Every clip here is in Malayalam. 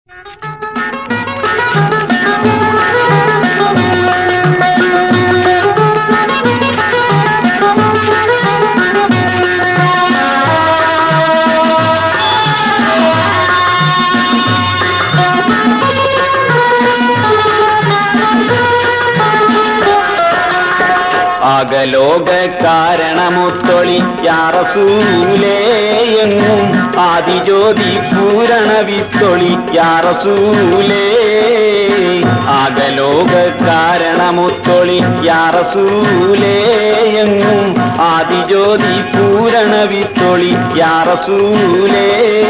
ആകലോക കാരണമുത്തൊളി യാറസൂലേ എങ്ങും ആദിജ്യോതി പൂരണ വിത്തൊളി യാറസൂലേ ആകലോക കാരണമുത്തൊളി യാറസൂലേ എങ്ങും ആദിജ്യോതി പൂരണ വിത്തൊളി യാറസൂലേ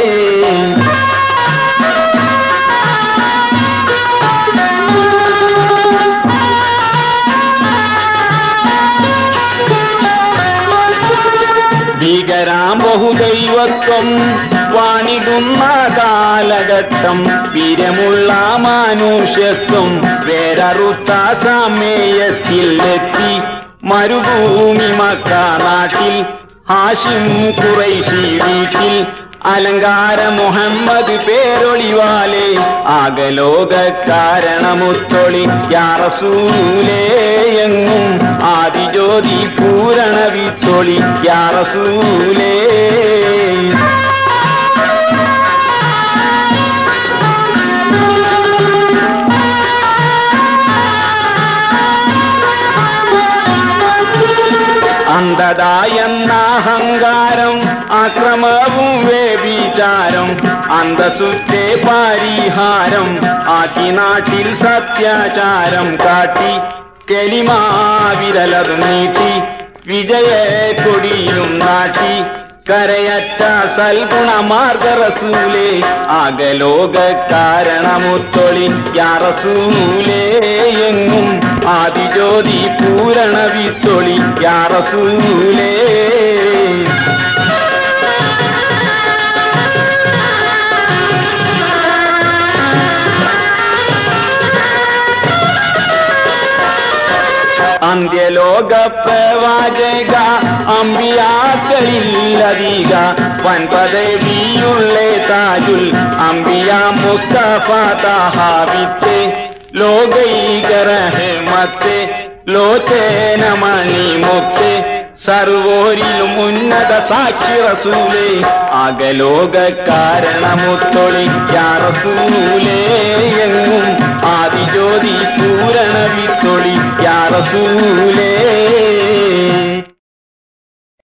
ഭീകരാം ബഹുദൈവത്വം വാണിടുന്ന കാലഘട്ടം വീരമുള്ള മാനുഷ്യത്വം വേരറുത്ത സമയത്തിൽ എത്തി മരുഭൂമി മക്ക നാട്ടിൽ ഹാഷിം കുറൈശി വീട്ടിൽ അലങ്കാര മുഹമ്മദ് പേരൊളിവാലെ ആകലോക കാരണമുത്തൊളി യാറസൂലേ എങ്ങും ആദിജ്യോതി പൂരണ വിത്തൊളി യാറസൂലേ അന്ധത എന്ന അഹങ്കാരം അക്രമവും വേവിചാരം അന്തസുറ്റേ പരിഹാരം ആക്കി നാട്ടിൽ സത്യാചാരം കാട്ടി കെലിമാവിരലത് നീട്ടി വിജയ കൊടിയും നാട്ടി കരയറ്റ സൽഗുണ മാർഗറസൂലേ ആകലോക കാരണമുത്തൊളി യാറസൂലേ എങ്ങും ആദിജ്യോതി പൂരണ വിത്തൊളി യാറസൂലേ അന്ത്യലോക പ്രവാചക അമ്പിയാക്കളില്ലധിക വൻപദവിയുള്ള താജുൽ അമ്പിയ മുസ്തഫ തഹാവിത്തെ ലോകൈകരഹമത്തെ ലോചേനമണി മുത്തെ സർവോരിലും ഉന്നത സാക്ഷി റസൂലേ അകലോക കാരണമുത്തൊളി യാറസൂലേ എങ്ങും ആദിജ്യോതി പൂരണ വിത്തൊളി യാറസൂലേ